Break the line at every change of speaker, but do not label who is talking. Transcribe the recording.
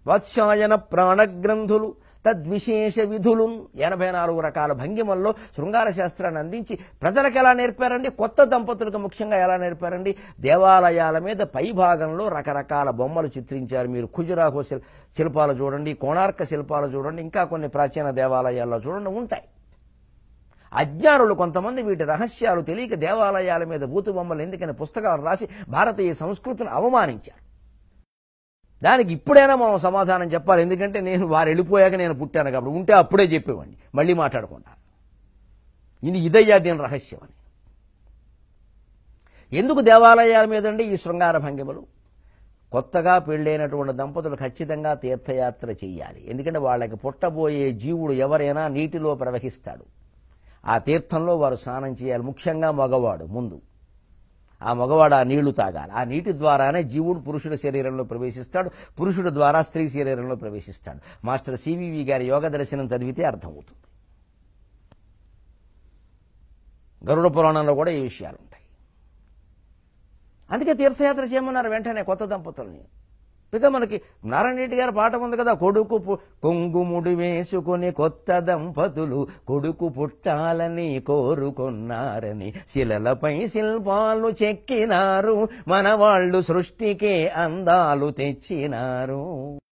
వాత్సాయన ప్రాణగ్రంథులు తద్విశేష విధులు ఎనభై నాలుగు రకాల భంగిమల్లో శృంగార శాస్త్రాన్ని అందించి ప్రజలకు ఎలా నేర్పారండి కొత్త దంపతులకు ముఖ్యంగా ఎలా నేర్పారండి దేవాలయాల మీద పై భాగంలో రకరకాల బొమ్మలు చిత్రించారు మీరు ఖుజురాహో శిల్ శిల్పాలు చూడండి కోణార్క శిల్పాలు చూడండి ఇంకా కొన్ని ప్రాచీన దేవాలయాల్లో చూడండి ఉంటాయి అజ్ఞానులు కొంతమంది వీటి రహస్యాలు తెలియక దేవాలయాల మీద బూతు బొమ్మలు ఎందుకని పుస్తకాలు రాసి భారతీయ సంస్కృతిని అవమానించారు దానికి ఇప్పుడైనా మనం సమాధానం చెప్పాలి ఎందుకంటే నేను వారు వెళ్ళిపోయాక నేను పుట్టాను కాబట్టి ఉంటే అప్పుడే చెప్పేవాడిని మళ్ళీ మాట్లాడకుండా ఇది ఇదయ్యా దీని రహస్యం అని ఎందుకు దేవాలయాల మీదండి ఈ శృంగార భంగిమలు కొత్తగా పెళ్ళైనటువంటి దంపతులు ఖచ్చితంగా తీర్థయాత్ర చేయాలి ఎందుకంటే వాళ్ళకి పుట్టబోయే జీవుడు ఎవరైనా నీటిలో ప్రవహిస్తాడు ఆ తీర్థంలో వారు స్నానం చేయాలి ముఖ్యంగా మగవాడు ముందు ఆ మగవాడు ఆ నీళ్లు తాగాలి ఆ నీటి ద్వారానే జీవుడు పురుషుడి శరీరంలో ప్రవేశిస్తాడు పురుషుడు ద్వారా స్త్రీ శరీరంలో ప్రవేశిస్తాడు మాస్టర్ సివివి గారి యోగ దర్శనం చదివితే అర్థమవుతుంది గరుడ పురాణంలో కూడా ఈ విషయాలు ఉంటాయి అందుకే తీర్థయాత్ర చేయమన్నారు వెంటనే కొత్త దంపతుల్ని ఇక మనకి నారాయణ రెడ్డి గారి పాట ఉంది కదా కొడుకు పు- కొంగుముడి వేసుకుని కొత్త దంపతులు కొడుకు పుట్టాలని కోరుకున్నారని శిలలపై శిల్పాలు చెక్కినారు మన వాళ్ళు సృష్టికే అందాలు తెచ్చినారు